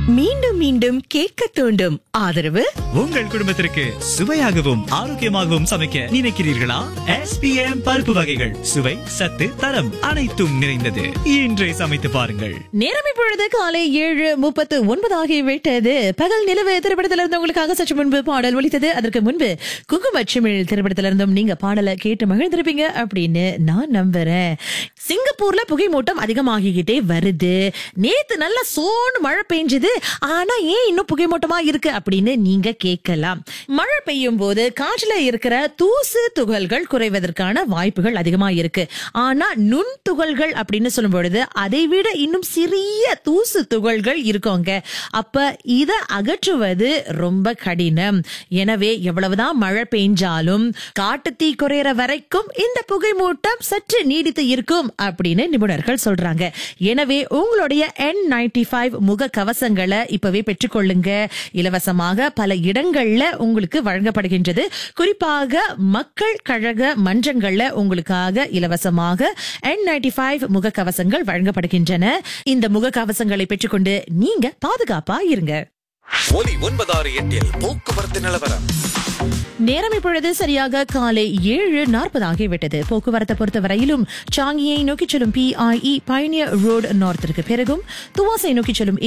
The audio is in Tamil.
மீண்டும் மீண்டும் கேட்க தூண்டும் ஆதரவு உங்கள் குடும்பத்திற்கு சுவையாகவும் ஆரோக்கியமாகவும் சமைக்க நினைக்கிறீர்களா SPM பருப்பு வகைகள் சுவை சத்து தரம் அனைத்தும் நிறைந்தது இன்றே சமைத்து பாருங்கள் நேரம் இப்பொழுது காலை ஏழு முப்பத்து ஒன்பது ஆகிவிட்டது பகல் நிலவு திரைப்படத்திலிருந்து உங்களுக்காக சற்று முன்பு பாடல் ஒலித்தது அதற்கு முன்பு குங்குமச்சிமிழ் திரைப்படத்திலிருந்தும் நீங்க பாடலை கேட்டு மகிழ்ந்திருப்பீங்க அப்படின்னு நான் நம்புறேன் சிங்கப்பூர்ல புகைமூட்டம் அதிகமாகிக்கிட்டே வருது நேத்து நல்ல சோன்னு மழை பெஞ்சது ஆனா ஏன் இன்னும் புகைமூட்டமா இருக்கு அப்படின்னு நீங்க கேட்கலாம் மழை பெய்யும் போது காற்றுல இருக்கிற தூசு துகள்கள் குறைவதற்கான வாய்ப்புகள் அதிகமா இருக்கு ஆனா நுண் துகள்கள் அப்படின்னு சொல்லும் பொழுது அதை விட இன்னும் சிறிய தூசு துகள்கள் இருக்கோங்க அப்ப இத அகற்றுவது ரொம்ப கடினம் எனவே எவ்வளவுதான் மழை பெய்ஞ்சாலும் காட்டுத்தீ குறையற வரைக்கும் இந்த புகைமூட்டம் சற்று நீடித்து இருக்கும் அப்படின்னு நிபுணர்கள் சொல்றாங்க எனவே உங்களுடைய என் நைன்டி ஃபைவ் முக கவசங்களை இப்பவே பெற்றுக்கொள்ளுங்க இலவசமாக பல இடங்கள்ல உங்களுக்கு வழங்கப்படுகின்றது குறிப்பாக மக்கள் கழக மன்றங்கள்ல உங்களுக்காக இலவசமாக என் நைன்டி ஃபைவ் முக கவசங்கள் வழங்கப்படுகின்றன இந்த முக கவசங்களை பெற்றுக்கொண்டு நீங்க பாதுகாப்பா இருங்க ஒலி ஒன்பதாறு எட்டில் போக்குவரத்து நிலவரம் நேரம் இப்பொழுது சரியாக காலை ஏழு நாற்பது ஆகிவிட்டது போக்குவரத்தை பொறுத்த வரையிலும் சாங்கியை நோக்கி செல்லும் பிஐஇ பயணியர் ரோடு நார்த்திற்கு பிறகும் துவாசை நோக்கி செல்லும்